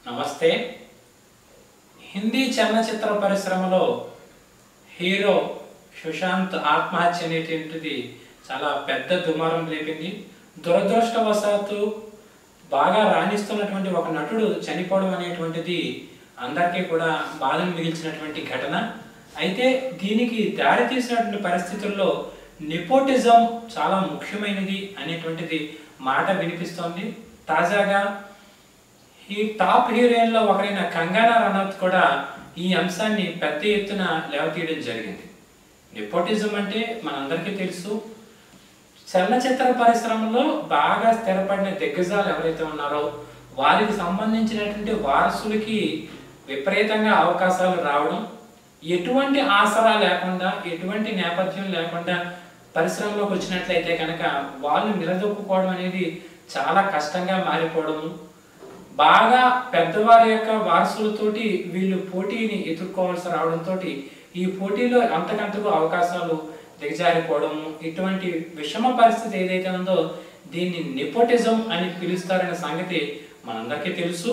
నమస్తే హిందీ చలనచిత్ర పరిశ్రమలో హీరో సుశాంత్ ఆత్మహత్య అనేటువంటిది చాలా పెద్ద దుమారం లేపింది దురదృష్టవశాత్తు బాగా రాణిస్తున్నటువంటి ఒక నటుడు చనిపోవడం అనేటువంటిది అందరికీ కూడా బాధను మిగిల్చినటువంటి ఘటన అయితే దీనికి దారి తీసినటువంటి పరిస్థితుల్లో నిపోటిజం చాలా ముఖ్యమైనది అనేటువంటిది మాట వినిపిస్తోంది తాజాగా ఈ టాప్ హీరోయిన్లో ఒకరైన కంగనా రనౌత్ కూడా ఈ అంశాన్ని పెద్ద ఎత్తున లేవతీయడం జరిగింది నెపోటిజం అంటే మనందరికీ తెలుసు చలనచిత్ర పరిశ్రమలో బాగా స్థిరపడిన దిగ్గజాలు ఎవరైతే ఉన్నారో వారికి సంబంధించినటువంటి వారసులకి విపరీతంగా అవకాశాలు రావడం ఎటువంటి ఆసరా లేకుండా ఎటువంటి నేపథ్యం లేకుండా పరిశ్రమలోకి వచ్చినట్లయితే కనుక వాళ్ళు నిలదొక్కుకోవడం అనేది చాలా కష్టంగా మారిపోవడము బాగా పెద్దవారి యొక్క వారసులతోటి వీళ్ళు పోటీని ఎదుర్కోవాల్సి రావడంతో ఈ పోటీలో అంతకంతకు అవకాశాలు దిగజారిపోవడము ఇటువంటి విషమ పరిస్థితి ఏదైతే ఉందో దీన్ని నెపోటిజం అని పిలుస్తారనే సంగతి మనందరికీ తెలుసు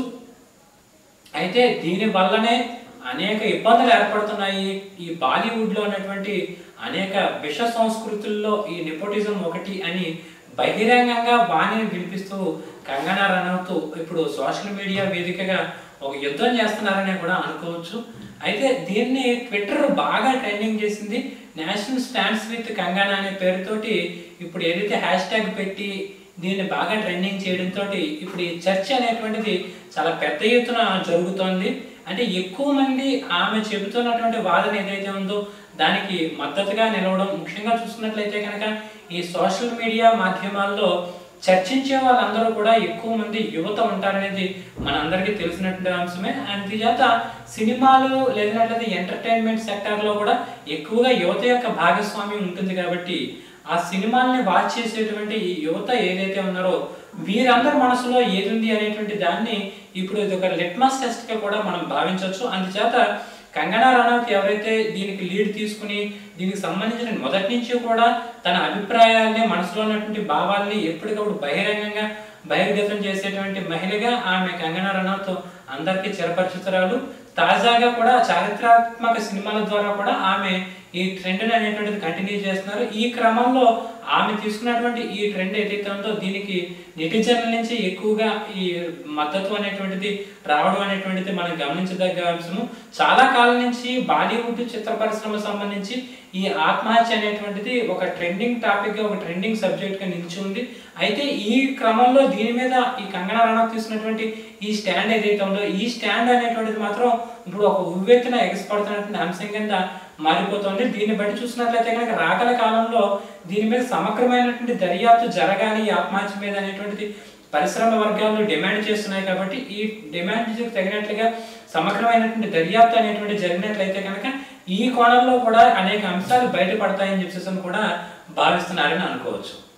అయితే దీని వల్లనే అనేక ఇబ్బందులు ఏర్పడుతున్నాయి ఈ బాలీవుడ్ లో ఉన్నటువంటి అనేక విష సంస్కృతుల్లో ఈ నెపోటిజం ఒకటి అని బహిరంగంగా బాణిని వినిపిస్తూ కంగనా రనౌత్ ఇప్పుడు సోషల్ మీడియా వేదికగా ఒక యుద్ధం చేస్తున్నారని కూడా అనుకోవచ్చు అయితే దీన్ని ట్విట్టర్ బాగా ట్రెండింగ్ చేసింది నేషనల్ స్టాండ్స్ విత్ కంగనా అనే పేరుతోటి ఇప్పుడు ఏదైతే హ్యాష్ ట్యాగ్ పెట్టి దీన్ని బాగా ట్రెండింగ్ చేయడంతో ఇప్పుడు ఈ చర్చ అనేటువంటిది చాలా పెద్ద ఎత్తున జరుగుతోంది అంటే ఎక్కువ మంది ఆమె చెబుతున్నటువంటి వాదన ఏదైతే ఉందో దానికి మద్దతుగా నిలవడం ముఖ్యంగా చూసుకున్నట్లయితే కనుక ఈ సోషల్ మీడియా మాధ్యమాల్లో చర్చించే వాళ్ళందరూ కూడా ఎక్కువ మంది యువత ఉంటారనేది మనందరికీ తెలిసినటువంటి అంశమే అందుచేత సినిమాలు లేదన్నట్లయితే ఎంటర్టైన్మెంట్ సెక్టార్లో కూడా ఎక్కువగా యువత యొక్క భాగస్వామ్యం ఉంటుంది కాబట్టి ఆ సినిమాల్ని వాచ్ చేసేటువంటి ఈ యువత ఏదైతే ఉన్నారో వీరందరి మనసులో ఏది ఉంది అనేటువంటి దాన్ని ఇప్పుడు ఇది ఒక లిట్మస్ టెస్ట్ గా కూడా మనం భావించవచ్చు అందుచేత కంగనా రనౌత్ ఎవరైతే దీనికి లీడ్ తీసుకుని దీనికి సంబంధించిన మొదటి నుంచి కూడా తన అభిప్రాయాల్ని మనసులో ఉన్నటువంటి భావాల్ని ఎప్పటికప్పుడు బహిరంగంగా బహిర్గతం చేసేటువంటి మహిళగా ఆమె కంగనా రనౌత్ అందరికీ చిరపరిచితురాలు తాజాగా కూడా చారిత్రాత్మక సినిమాల ద్వారా కూడా ఆమె ఈ ట్రెండ్ అనేటువంటిది కంటిన్యూ చేస్తున్నారు ఈ క్రమంలో ఆమె తీసుకున్నటువంటి ఈ ట్రెండ్ ఏదైతే ఉందో దీనికి నెటిజన్ల నుంచి ఎక్కువగా ఈ మద్దతు అనేటువంటిది రావడం అనేటువంటిది మనం గమనించదగ్గ అంశము చాలా కాలం నుంచి బాలీవుడ్ చిత్ర పరిశ్రమ సంబంధించి ఈ ఆత్మహత్య అనేటువంటిది ఒక ట్రెండింగ్ టాపిక్ గా ఒక ట్రెండింగ్ సబ్జెక్ట్ గా నిలిచి ఉంది అయితే ఈ క్రమంలో దీని మీద ఈ కంగనా రనౌత్ తీసుకున్నటువంటి ఈ స్టాండ్ ఏదైతే ఉందో ఈ స్టాండ్ అనేటువంటిది మాత్రం ఇప్పుడు ఒక ఉవ్వెత్తున ఎగసిపడుతున్నటువంటి అంశం కింద మారిపోతుంది దీన్ని బట్టి చూసినట్లయితే కనుక రాగల కాలంలో దీని మీద సమగ్రమైనటువంటి దర్యాప్తు జరగాలి ఈ ఆత్మహత్య మీద అనేటువంటిది పరిశ్రమ వర్గాలు డిమాండ్ చేస్తున్నాయి కాబట్టి ఈ డిమాండ్ తగినట్లుగా సమగ్రమైనటువంటి దర్యాప్తు అనేటువంటి జరిగినట్లయితే కనుక ఈ కోణంలో కూడా అనేక అంశాలు బయటపడతాయని చెప్పేసి కూడా భావిస్తున్నారని అనుకోవచ్చు